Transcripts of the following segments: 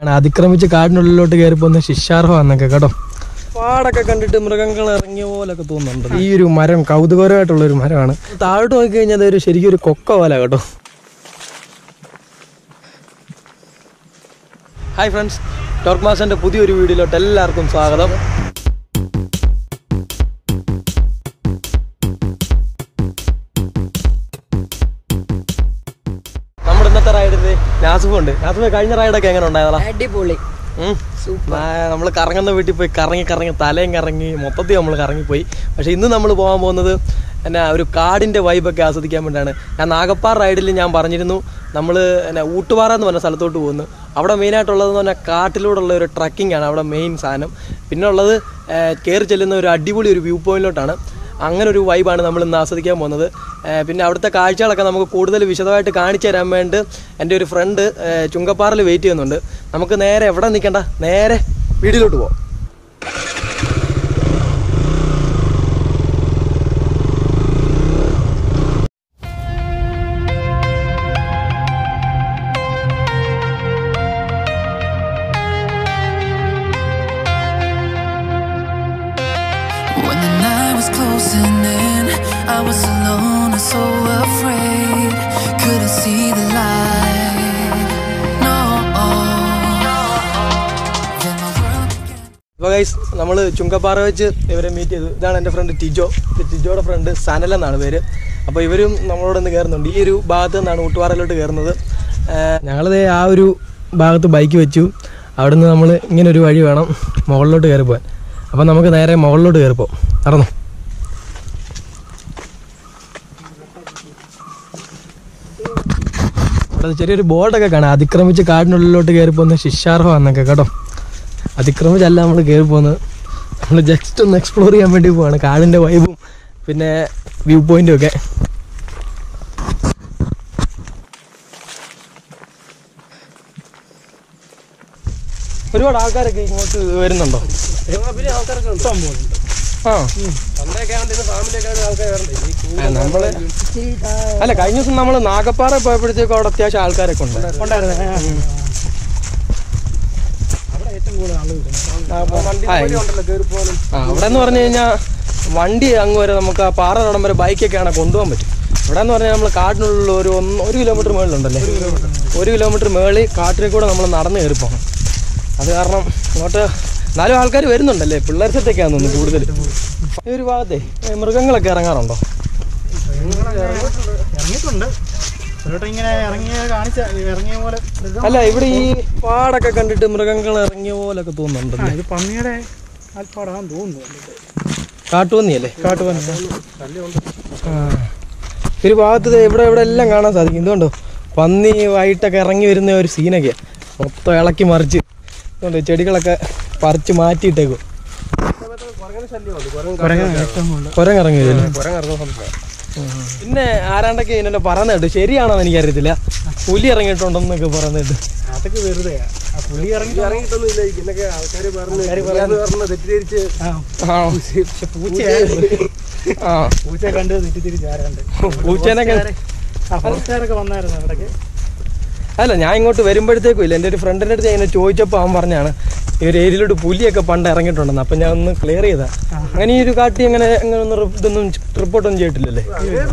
അതിക്രമിച്ച് കാടിനുള്ളിലോട്ട് കയറി പോകുന്ന ശിക്ഷാർഹമാന്നൊക്കെ കേട്ടോ പാടൊക്കെ കണ്ടിട്ട് മൃഗങ്ങൾ ഇറങ്ങിയ പോലൊക്കെ തോന്നുന്നുണ്ട് ഈ ഒരു മരം കൗതുകരമായിട്ടുള്ള ഒരു മരമാണ് താഴോട്ട് നോക്കി കഴിഞ്ഞാൽ അതൊരു ശരിക്കും ഒരു കൊക്ക പോലെ കേട്ടോ ഹായ് ഫ്രണ്ട്സ് ടോർക്ക് മാസ്റ്ററിന്റെ പുതിയൊരു വീഡിയോയിലോട്ട് എല്ലാവർക്കും സ്വാഗതം നമ്മുടെ ഇന്നത്തെ റൈഡിൽ നാസുഫ് ഉണ്ട് നാസുഫ് കഴിഞ്ഞ റൈഡൊക്കെ എങ്ങനെ ഉണ്ടായതാ അടിപൊളി നമ്മൾ കറങ്ങുന്ന വീട്ടിൽ പോയി കറങ്ങി കറങ്ങി തലയും കറങ്ങി മൊത്തത്തിൽ നമ്മൾ കറങ്ങിപ്പോയി പക്ഷേ ഇന്ന് നമ്മൾ പോകാൻ പോകുന്നത് എന്നാ ഒരു കാടിൻ്റെ വൈബൊക്കെ ആസ്വദിക്കാൻ വേണ്ടിയാണ് ഞാൻ നാഗപ്പാറ റൈഡിൽ ഞാൻ പറഞ്ഞിരുന്നു നമ്മൾ എന്നാ ഊട്ടുപാറ എന്ന് പറഞ്ഞ സ്ഥലത്തോട്ട് പോകുന്നു അവിടെ മെയിനായിട്ടുള്ളതെന്ന് പറഞ്ഞാൽ കാട്ടിലൂടെയുള്ള ഒരു ട്രക്കിംഗ് ആണ് അവിടെ മെയിൻ സാധനം പിന്നെ ഉള്ളത് കയറി ചെല്ലുന്ന ഒരു അടിപൊളി ഒരു വ്യൂ പോയിന്റിലോട്ടാണ് അങ്ങനെ ഒരു വൈബാണ് നമ്മൾ ഇന്ന് ആസ്വദിക്കാൻ പോകുന്നത് ഏഹ് പിന്നെ അവിടുത്തെ കാഴ്ചകളൊക്കെ നമുക്ക് കൂടുതൽ വിശദമായിട്ട് കാണിച്ചു തരാൻ വേണ്ടി എൻ്റെ ഒരു ഫ്രണ്ട് ചുങ്കപ്പാറയിൽ വെയിറ്റ് ചെയ്യുന്നുണ്ട് നമുക്ക് നേരെ എവിടെ നിൽക്കണ്ട നേരെ വീട്ടിലോട്ട് പോവാം When the night was closing in, I was alone and so afraid. Couldn't see the light. No. Then my world began. അപ്പോൾ ഗൈസ് നമ്മൾ ചുങ്കപ്പാറ വെച്ച് ഇവരെ മീറ്റ് ചെയ്തു ഇതാണ് എൻ്റെ ഫ്രണ്ട് ടിജോ ഇത് ടിജോയുടെ ഫ്രണ്ട് സനൽ എന്നാണ് പേര് അപ്പോൾ ഇവരും നമ്മളോട് ഇന്ന് കയറുന്നുണ്ട് ഈ ഒരു ഭാഗത്ത് നിന്നാണ് ഊട്ടുപാറയിലോട്ട് കയറുന്നത് ഞങ്ങളിത് ആ ഒരു ഭാഗത്ത് ബൈക്ക് വെച്ചു അവിടുന്ന് നമ്മൾ ഇങ്ങനെ ഒരു വഴി വേണം മുകളിലോട്ട് കയറി പോകാൻ അപ്പം നമുക്ക് നേരെ മുകളിലോട്ട് കയറി പോകാം നടന്നു അവിടെ ചെറിയൊരു ബോർഡൊക്കെ കാണാം അതിക്രമിച്ച് കാടിനുള്ളിലോട്ട് കയറി പോകുന്ന ശിക്ഷാർഹമാന്നൊക്കെ കേട്ടോ അതിക്രമിച്ചല്ല നമ്മൾ കയറി പോകുന്നത് നമ്മൾ ജസ്റ്റ് ഒന്ന് എക്സ്പ്ലോർ ചെയ്യാൻ വേണ്ടി പോവാണ് കാടിൻ്റെ വൈബും പിന്നെ വ്യൂ പോയിന്റും ഒക്കെ ഒരുപാട് ആൾക്കാരൊക്കെ ഇങ്ങോട്ട് വരുന്നുണ്ടോ ആ ആ, നമ്മള് അല്ല കഴിഞ്ഞ ദിവസം നമ്മൾ നാഗപ്പാറ പോയപ്പോഴത്തേക്കും അവിടെ അത്യാവശ്യം ആൾക്കാരൊക്കെ ഉണ്ട് ആ, ആ അവിടെ എന്ന് പറഞ്ഞു കഴിഞ്ഞാൽ വണ്ടി അങ്ങ് വരെ നമുക്ക് ആ പാറ നടം വരെ ബൈക്കൊക്കെയാണ് കൊണ്ടുപോകാൻ പറ്റും ഇവിടെ എന്ന് പറഞ്ഞാൽ നമ്മൾ കാട്ടിനുള്ള ഒരു ഒന്ന് ഒരു കിലോമീറ്റർ മേളിലുണ്ടല്ലേ ഒരു കിലോമീറ്റർ മേളിൽ കാട്ടിൽ കൂടെ നമ്മൾ നടന്ന് കയറി പോകണം അത് കാരണം ഇങ്ങോട്ട് നാലും ആൾക്കാർ വരുന്നുണ്ടല്ലേ പിള്ളേർ സെറ്റൊക്കെയാന്ന് തോന്നുന്നു കൂടുതൽ ഈ ഒരു ഭാഗത്തെ ഏ, മൃഗങ്ങളൊക്കെ ഇറങ്ങാറുണ്ടോ ഇറങ്ങിയിട്ടുണ്ട് ഒരുവട്ടം ഇങ്ങനെ ഇറങ്ങിയ കാണിച്ച ഇറങ്ങിയ പോലെ മൃഗം അല്ല ഇവിടെ ഈ പാടൊക്കെ കണ്ടിട്ട് മൃഗങ്ങൾ ഇറങ്ങിയ പോലൊക്കെ തോന്നുന്നുണ്ടല്ലേ ഇത് പന്നിയുടെ ആൽപ്പാടാന്ന് തോന്നുന്നു കാട്ടുപന്നിയല്ലേ കാട്ടുപന്നി ആ. ഒരു ഭാഗത്ത് ദേ ഇവിടെ ഇവിടെ എല്ലാം കാണാൻ സാധിക്കും ഇതുകൊണ്ടോ പന്നി വൈകിട്ടൊക്കെ ഇറങ്ങി വരുന്ന ഒരു സീനൊക്കെ മൊത്തം ഇളക്കി മറിച്ച് ഇതുകൊണ്ട് ചെടികളൊക്കെ പറിച്ച് മാറ്റിയിട്ടേക്കും കുരങ്ങിറങ്ങി വരുമല്ലോ പിന്നെ ആരാണ്ടൊക്കെ ഇതിനെ പറയുന്ന കേട്ടു ശരിയാണോ എന്ന് എനിക്കറിയത്തില്ല പുലി ഇറങ്ങിയിട്ടുണ്ടെന്നൊക്കെ പറയുന്ന കേട്ടു അതൊക്കെ വെറുതെ ആ പുലി ഇറങ്ങി ആ ആ പക്ഷെ പൂച്ചയായിരുന്നു ആ പൂച്ചയെ കണ്ട് തെറ്റിദ്ധരിച്ച് ആരാണ്ട് പൂച്ചേനൊക്കെ ആ ഫോറസ്റ്റുകാരൊക്കെ വന്നായിരുന്നു അവിടേക്ക് അല്ല ഞാൻ ഇങ്ങോട്ട് വരുമ്പോഴത്തേക്കും ഇല്ല എൻ്റെ ഒരു ഫ്രണ്ടിൻ്റെ അടുത്ത് ഞാൻ ഇങ്ങനെ ചോദിച്ചപ്പോൾ അവൻ പറഞ്ഞാണ് ഈ ഒരു ഏരിയയിലോട്ട് പുലിയൊക്കെ പണ്ട് ഇറങ്ങിയിട്ടുണ്ടെന്ന് അപ്പം ഞാൻ ഒന്ന് ക്ലിയർ ചെയ്താ അങ്ങനെ ഈ ഒരു കാട്ടി അങ്ങനെ അങ്ങനെ ഒന്നും റി- ഇതൊന്നും റിപ്പോർട്ടൊന്നും ചെയ്തിട്ടില്ലല്ലേ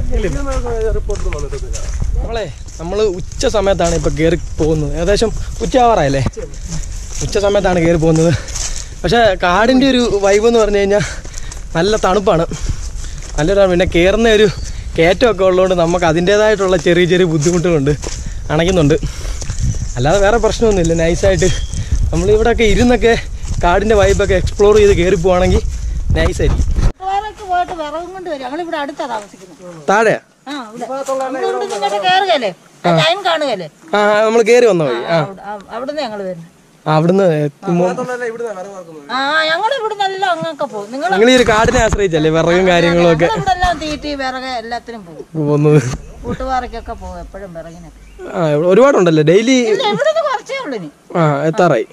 നമ്മളെ നമ്മൾ ഉച്ച സമയത്താണ് ഇപ്പോൾ കയറി പോകുന്നത് ഏകദേശം ഉച്ചയാവാറായല്ലേ ഉച്ച സമയത്താണ് കയറി പോകുന്നത് പക്ഷേ കാടിൻ്റെ ഒരു വൈബ് എന്ന് പറഞ്ഞു കഴിഞ്ഞാൽ നല്ല തണുപ്പാണ് നല്ലൊരു പിന്നെ കയറുന്ന ഒരു കയറ്റമൊക്കെ ഉള്ളതുകൊണ്ട് നമുക്ക് അതിൻ്റേതായിട്ടുള്ള ചെറിയ ചെറിയ ബുദ്ധിമുട്ടുകളുണ്ട് അണയ്ക്കുന്നുണ്ട് അല്ലാതെ വേറെ പ്രശ്നമൊന്നുമില്ല നൈസായിട്ട് നമ്മളിവിടെയൊക്കെ ഇരുന്നൊക്കെ കാടിൻ്റെ വൈബൊക്കെ എക്സ്പ്ലോർ ചെയ്ത് കയറി പോവാണെങ്കിൽ നൈസായിരിക്കും കൂട്ടുകാരൊക്കെ പോയിട്ട് വിറകും കൊണ്ട് വരും ഞങ്ങളിവിടെ അടുത്താ താമസിക്കുന്നത് താഴെ ആ ഇവിടെ ഇവിടെ ഇങ്ങോട്ട് കയറുകയല്ലേ ടൈം കാണുകയല്ലേ ആ നമ്മൾ കയറി വന്ന വഴി ആ അവിടെ- ആ, അവിടുന്ന് ഞങ്ങൾ വരുന്നത് ആ, അവിടുന്ന് മോ- ആ ഞങ്ങൾ ഇവിടുന്ന് എല്ലാം അങ്ങൊക്കെ പോകും നിങ്ങൾ നിങ്ങൾ ഈ ഒരു കാടിനെ ആശ്രയിച്ചല്ലേ വിറകും കാര്യങ്ങളും ഒക്കെ ഇവിടെ എല്ലാം തീറ്റി വിറക് എല്ലാത്തിനും പോകും പോകുന്നത് കൂട്ടുകാർക്കൊക്കെ പോകും എപ്പോഴും വിറകിനൊക്കെ ആ ഇവിടെ ഒരുപാടുണ്ടല്ലേ ഡെയിലി ഇല്ല ഇവിടുന്ന് കുറച്ചേ ഉള്ളൂ ഇനി ആ എത്താറായി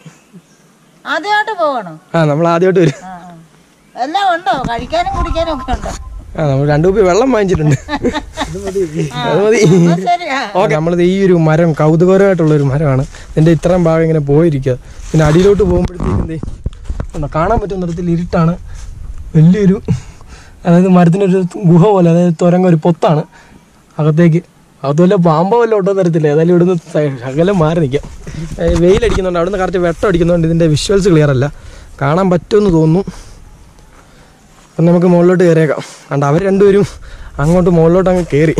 ആദ്യമായിട്ട് പോകണോ ആ നമ്മൾ ആദ്യമായിട്ട് വരും ആ ആ. എല്ലാം ഉണ്ടോ കഴിക്കാനും കുടിക്കാനും ഒക്കെ ഉണ്ടോ ആ നമ്മൾ രണ്ടു കുപ്പി വെള്ളം വാങ്ങിച്ചിട്ടുണ്ട് അത് മതി ശരിയാ ഓക്കെ നമ്മളിത് ഈ ഒരു മരം കൗതുകരമായിട്ടുള്ള ഒരു മരമാണ് ഇതിൻ്റെ ഇത്രയും ഭാഗം ഇങ്ങനെ പോയിരിക്കുക പിന്നെ അടിയിലോട്ട് പോകുമ്പോഴത്തേക്കും എന്തേ ഉണ്ടോ കാണാൻ പറ്റുന്ന തരത്തിൽ ഇരുട്ടാണ് വലിയൊരു അതായത് മരത്തിനൊരു ഗുഹ പോലെ അതായത് തുരങ്ക ഒരു പൊത്താണ് അകത്തേക്ക് അകത്ത് വല്ല പാമ്പോ വല്ല ഒട്ടോ തരത്തില്ല ഏതായാലും ഇവിടുന്ന് സ- ശകലം മാറി നിൽക്കാം ഏ, വെയിലടിക്കുന്നുണ്ട് അവിടുന്ന് കറക്റ്റ് വെട്ടം അടിക്കുന്നുണ്ട് ഇതിൻ്റെ വിഷ്വൽസ് ക്ലിയർ അല്ല കാണാൻ പറ്റുമെന്ന് തോന്നുന്നു അപ്പം നമുക്ക് മുകളിലോട്ട് കയറിയേക്കാം അതുകൊണ്ട് അവർ രണ്ടുപേരും അങ്ങോട്ട് മുകളിലോട്ട് അങ്ങ് കയറി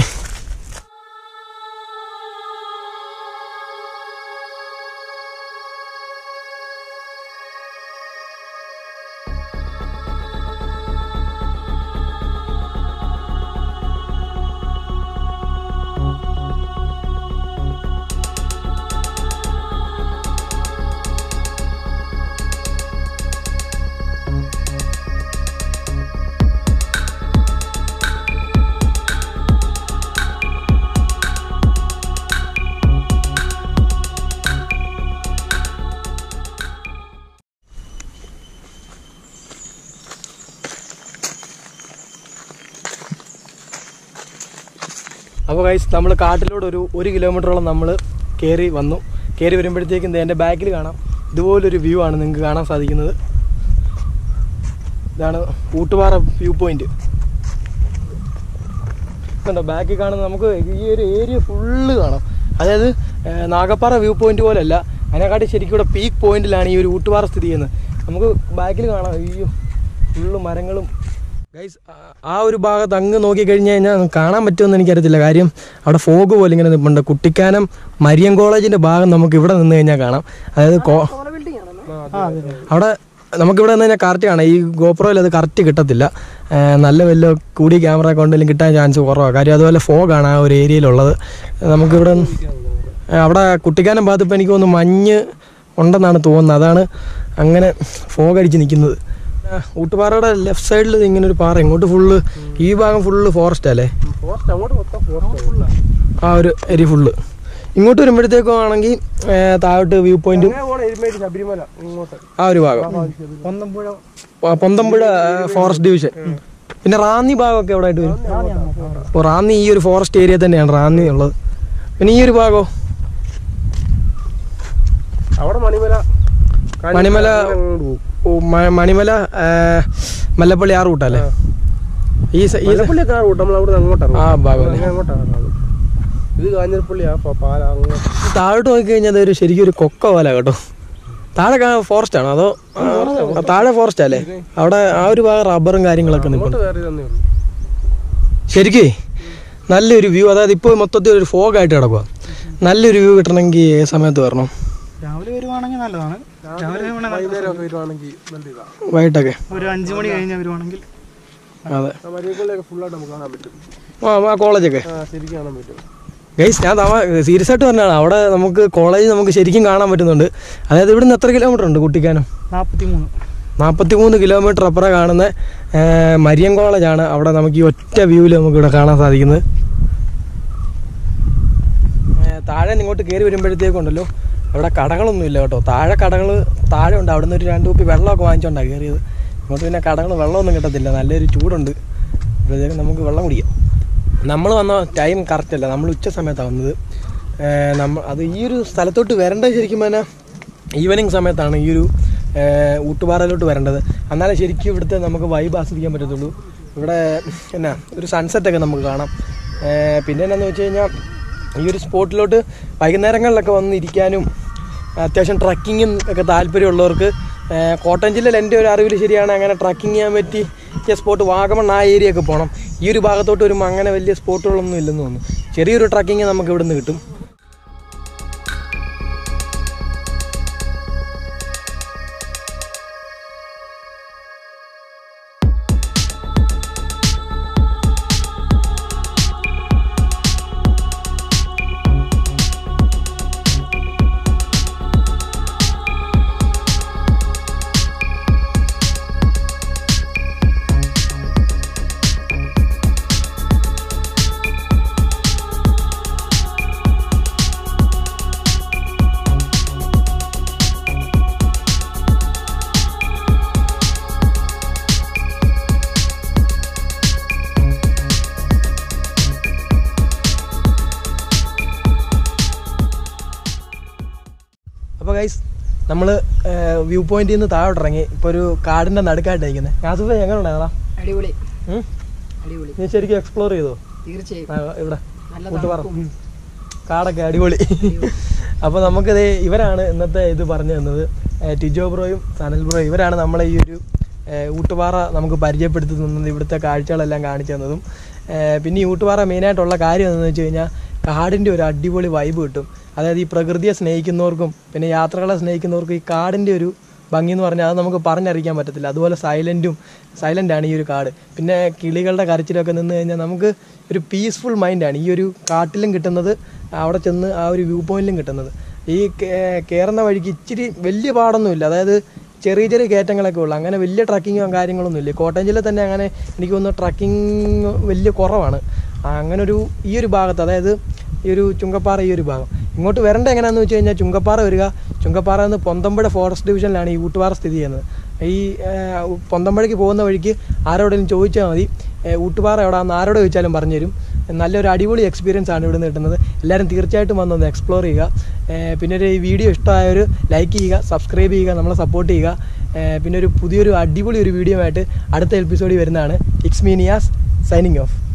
അപ്പോൾ ഗൈസ് നമ്മൾ കാട്ടിലൂടെ ഒരു ഒരു കിലോമീറ്ററോളം നമ്മൾ കയറി വന്നു കയറി വരുമ്പോഴത്തേക്കും ദേ എൻ്റെ ബാക്കിൽ കാണാം ഇതുപോലൊരു വ്യൂ ആണ് നിങ്ങൾക്ക് കാണാൻ സാധിക്കുന്നത് ഇതാണ് ഊട്ടുപാറ വ്യൂ പോയിന്റ് കണ്ടോ ബാക്കിൽ കാണുന്ന നമുക്ക് ഈ ഒരു ഏരിയ ഫുള്ള് കാണാം അതായത് ഏഹ്, നാഗപ്പാറ വ്യൂ പോയിന്റ് പോലെയല്ല അതിനെക്കാട്ടി ശരിക്കും ഇവിടെ പീക്ക് പോയിന്റിലാണ് ഈ ഒരു ഊട്ടുപാറ സ്ഥിതി ചെയ്യുന്നത് നമുക്ക് ബാക്കിൽ കാണാം അയ്യോ ഫുള്ള് മരങ്ങളും ഗൈസ് ആ ഒരു ഭാഗത്ത് അങ്ങ് നോക്കി കഴിഞ്ഞ് കഴിഞ്ഞാൽ കാണാൻ പറ്റുമെന്ന് എനിക്കറിയത്തില്ല കാര്യം അവിടെ ഫോഗ് പോലെ ഇങ്ങനെ നിൽപ്പുണ്ട് കുട്ടിക്കാനം മരിയം കോളേജിന്റെ ഭാഗം നമുക്ക് ഇവിടെ നിന്ന് കഴിഞ്ഞാൽ കാണാം അതായത് കോ അവിടെ നമുക്കിവിടെ നിന്ന് കഴിഞ്ഞാൽ കറക്റ്റ് കാണാം ഈ ഗോപ്രോയിൽ അത് കറക്റ്റ് കിട്ടത്തില്ല ഏ, നല്ല വല്ല കൂടിയ ക്യാമറ കൊണ്ടെങ്കിലും കിട്ടാൻ ചാൻസ് കുറവാണ് കാര്യം അതുപോലെ ഫോഗാണ് ആ ഒരു ഏരിയയിലുള്ളത് നമുക്കിവിടെ ഏ, അവിടെ കുട്ടിക്കാനം ഭാഗത്ത് ഇപ്പോൾ എനിക്ക് തോന്നുന്നു മഞ്ഞ് ഉണ്ടെന്നാണ് തോന്നുന്നത് അതാണ് അങ്ങനെ ഫോഗ് അടിച്ച് നിൽക്കുന്നത് ആ, ഊട്ടുപാറയുടെ ലെഫ്റ്റ് സൈഡിൽ ഇങ്ങനെ ഒരു പാറ ഇങ്ങോട്ട് ഫുള്ള് ഈ ഭാഗം ഫുള്ള് ഫോറസ്റ്റ് അല്ലേ ആ ഒരു ഏരിയ ഫുള്ള് ഇങ്ങോട്ട് വരുമ്പോഴത്തേക്കും ആണെങ്കിൽ ഏ, താഴോട്ട് വ്യൂ പോയിന്റും ശബരിമല ഇങ്ങോട്ട് ആ ഒരു ഭാഗം പൊന്തമ്പുഴ ആ, പൊന്തമ്പുഴ ഫോറസ്റ്റ് ഡിവിഷൻ പിന്നെ റാന്നി ഭാഗമൊക്കെ എവിടെ ആയിട്ട് വരും ഓ റാന്നി ഈ ഒരു ഫോറസ്റ്റ് ഏരിയ തന്നെയാണ് റാന്നി ഉള്ളത് പിന്നെ ഈ ഒരു ഭാഗമോ അവിടെ മണിമല മണിമല ഓ, മ- മണിമല ആ, മല്ലപ്പള്ളി ആ റൂട്ടല്ലേ ഈ സ- ഈ സ- മലപ്പള്ളിയൊക്കെ റൂട്ട് നമ്മൾ അവിടെ അങ്ങോട്ടാണ് ആ ഭാഗം അല്ലേ? അങ്ങോട്ടാണ് ഇത് കാഞ്ഞിരപ്പള്ളി ആ പാല അങ്ങോട്ട് താഴോട്ട് നോക്കി കഴിഞ്ഞാൽ അതൊരു ശരിക്കും ഒരു കൊക്ക പോലെ കേട്ടോ താഴെ ഫോറസ്റ്റ് ആണോ അതോ ആ, താഴെ ഫോറസ്റ്റ് അല്ലേ അവിടെ ആ ഒരു ഭാഗം റബ്ബറും കാര്യങ്ങളൊക്കെ നിൽക്കുന്നു കയറി തന്നെ ഉള്ളു ശരിക്കേ നല്ലൊരു വ്യൂ അതായത് ഇപ്പോൾ മൊത്തത്തിൽ ഒരു ഫോഗ് ആയിട്ട് കിടക്കുക നല്ലൊരു വ്യൂ കിട്ടണമെങ്കിൽ ഏത് സമയത്ത് വരണം രാവിലെ വരുവാണെങ്കിൽ നല്ലതാണ് രാവിലെ വൈകുന്നേരം വരുവാണെങ്കിൽ നല്ല ഇതാണ് വൈകിട്ടൊക്കെ ഒരു അഞ്ചു മണി കഴിഞ്ഞ് വരുവാണെങ്കിൽ അതെ മരിയക്കുള്ളിയൊക്കെ ഫുള്ളായിട്ട് നമുക്ക് കാണാൻ പറ്റും ആ ആ കോളേജൊക്കെ ആ ശരിക്കും കാണാൻ പറ്റും ഗൈസ് ഞാൻ തമാ സീരിയസ് ആയിട്ട് പറഞ്ഞാണ് അവിടെ നമുക്ക് കോളേജ് നമുക്ക് ശരിക്കും കാണാൻ പറ്റുന്നുണ്ട് അതായത് ഇവിടുന്ന് എത്ര കിലോമീറ്റർ ഉണ്ട് കുട്ടിക്കാനം നാൽപ്പത്തി മൂന്ന് നാൽപ്പത്തി മൂന്ന് കിലോമീറ്റർ അപ്പുറം കാണുന്ന ഏ, മരിയം കോളേജാണ് അവിടെ നമുക്ക് ഈ ഒറ്റ വ്യൂവിൽ നമുക്ക് ഇവിടെ കാണാൻ സാധിക്കുന്നത് ഏ, താഴെ നിന്ന് ഇങ്ങോട്ട് കയറി വരുമ്പോഴത്തേക്കുണ്ടല്ലോ അവിടെ കടകളൊന്നുമില്ല കേട്ടോ താഴെ കടകൾ താഴെ ഉണ്ട് അവിടെ നിന്ന് ഒരു രണ്ട് കുപ്പി വെള്ളമൊക്കെ വാങ്ങിച്ചോണ്ടാണ് കയറിയത് ഇങ്ങോട്ട് പിന്നെ കടകൾ വെള്ളമൊന്നും കിട്ടത്തില്ല നല്ലൊരു ചൂടുണ്ട് അപ്പോഴത്തേക്കും നമുക്ക് വെള്ളം കുടിക്കാം നമ്മൾ വന്ന ടൈം കറക്റ്റ് അല്ല നമ്മൾ ഉച്ച സമയത്താണ് വന്നത് ഏ, നമ്മ അത് ഈ ഒരു സ്ഥലത്തോട്ട് വരേണ്ടത് ശരിക്കും പറഞ്ഞാൽ ഈവനിങ് സമയത്താണ് ഈ ഒരു ഏ, ഊട്ടുപാറയിലോട്ട് വരേണ്ടത് എന്നാലേ ശരിക്കും ഇവിടുത്തെ നമുക്ക് വൈബ് ആസ്വദിക്കാൻ പറ്റത്തുള്ളൂ ഇവിടെ എന്നാ ഒരു സൺസെറ്റൊക്കെ നമുക്ക് കാണാം ഏ, പിന്നെ എന്നാന്ന് വെച്ച് കഴിഞ്ഞാൽ ഈ ഒരു സ്പോട്ടിലോട്ട് വൈകുന്നേരങ്ങളിലൊക്കെ വന്ന് ഇരിക്കാനും അത്യാവശ്യം ട്രക്കിങ്ങും ഒക്കെ താല്പര്യമുള്ളവർക്ക് ഏ, കോട്ടയം ജില്ലയിൽ എൻ്റെ ഒരു അറിവിൽ ശരിയാണ് അങ്ങനെ ട്രക്കിങ് ചെയ്യാൻ പറ്റിയ സ്പോട്ട് വാഗമൺ ആ ഏരിയ ഒക്കെ പോകണം ഈ ഒരു ഭാഗത്തോട്ട് വരുമ്പോൾ അങ്ങനെ വലിയ സ്പോട്ടുകളൊന്നും ഇല്ലെന്ന് തോന്നുന്നു ചെറിയൊരു ട്രക്കിങ് നമുക്ക് ഇവിടുന്ന് കിട്ടും നമ്മൾ വ്യൂ പോയിന്റിൽ നിന്ന് താഴോട്ട് ഇറങ്ങി ഇപ്പോൾ ഒരു കാടിൻ്റെ നടുക്കായിട്ട് ഇരിക്കുന്നത് യാസുഫ എങ്ങനെ ഉണ്ടായതാ അടിപൊളി അടിപൊളി നീ ശരിക്കും എക്സ്പ്ലോർ ചെയ്തോ തീർച്ചയായും ആ, ഇവിടെ നല്ല കൂട്ടുപാറ തണുപ്പും. ഉം. കാടൊക്കെ അടിപൊളി അപ്പോൾ നമുക്കിത് ഇവരാണ് ഇന്നത്തെ ഇത് പറഞ്ഞു തന്നത് ഏ, ടിജോ ബ്രോയും സനൽ ബ്രോയും ഇവരാണ് നമ്മളെ ഈ ഒരു ഏ, ഊട്ടുപാറ നമുക്ക് പരിചയപ്പെടുത്തി തന്നത് ഇവിടുത്തെ കാഴ്ചകളെല്ലാം കാണിച്ചു തന്നതും ഏ, പിന്നെ ഈ ഊട്ടുപാറ മെയിനായിട്ടുള്ള കാര്യം എന്താണെന്ന് വെച്ച് കഴിഞ്ഞാൽ കാടിൻ്റെ ഒരു അടിപൊളി വൈബ് കിട്ടും അതായത് ഈ പ്രകൃതിയെ സ്നേഹിക്കുന്നവർക്കും പിന്നെ യാത്രകളെ സ്നേഹിക്കുന്നവർക്കും ഈ കാടിൻ്റെ ഒരു ഭംഗി എന്ന് പറഞ്ഞാൽ അത് നമുക്ക് പറഞ്ഞറിയിക്കാൻ പറ്റത്തില്ല അതുപോലെ സൈലൻറ്റും സൈലൻ്റാണ് ഈ ഒരു കാട് പിന്നെ കിളികളുടെ കരച്ചിലൊക്കെ നിന്ന് കഴിഞ്ഞാൽ നമുക്ക് ഒരു പീസ്ഫുൾ മൈൻഡാണ് ഈ ഒരു കാട്ടിലും കിട്ടുന്നത് അവിടെ ചെന്ന് ആ ഒരു വ്യൂ പോയിന്റിലും കിട്ടുന്നത് ഈ കേ- കയറുന്ന വഴിക്ക് ഇച്ചിരി വലിയ പാടൊന്നുമില്ല അതായത് ചെറിയ ചെറിയ കയറ്റങ്ങളൊക്കെ ഉള്ളു അങ്ങനെ വലിയ ട്രക്കിങ്ങോ കാര്യങ്ങളൊന്നും ഇല്ല കോട്ടയം ജില്ലയിൽ തന്നെ അങ്ങനെ എനിക്ക് തോന്നുന്നു ട്രക്കിംഗ് വലിയ കുറവാണ് ആ, അങ്ങനെ ഒരു ഈ ഒരു ഭാഗത്ത് അതായത് ഈ ഒരു ചുങ്കപ്പാറ ഈ ഒരു ഭാഗം ഇങ്ങോട്ട് വരേണ്ട എങ്ങനെയാണെന്ന് വെച്ച് കഴിഞ്ഞാൽ ചുങ്കപ്പാറ വരിക ചുങ്കപ്പാറ എന്ന് പൊന്തമ്പഴ ഫോറസ്റ്റ് ഡിവിഷനിലാണ് ഈ ഊട്ടുപാറ സ്ഥിതി ചെയ്യുന്നത് ഈ ആ, പൊന്തമ്പഴയ്ക്ക് പോകുന്ന വഴിക്ക് ആരോടെങ്കിലും ചോദിച്ചാൽ മതി ഏ, ഊട്ടുപാറ എവിടെയാണെന്ന് ആരോട് ചോദിച്ചാലും പറഞ്ഞു തരും നല്ലൊരു അടിപൊളി എക്സ്പീരിയൻസ് ആണ് ഇവിടെ നിന്ന് കിട്ടുന്നത് എല്ലാവരും തീർച്ചയായിട്ടും വന്നൊന്ന് എക്സ്പ്ലോർ ചെയ്യുക ഏ, പിന്നെ ഒരു ഈ വീഡിയോ ഇഷ്ടമായവർ ലൈക്ക് ചെയ്യുക സബ്സ്ക്രൈബ് ചെയ്യുക നമ്മളെ സപ്പോർട്ട് ചെയ്യുക ഏ, പിന്നെ ഒരു പുതിയൊരു അടിപൊളി ഒരു വീഡിയോ ആയിട്ട് അടുത്ത എപ്പിസോഡിൽ വരുന്നതാണ് ഇക്സ് മീനിയാസ് സൈനിങ് ഓഫ്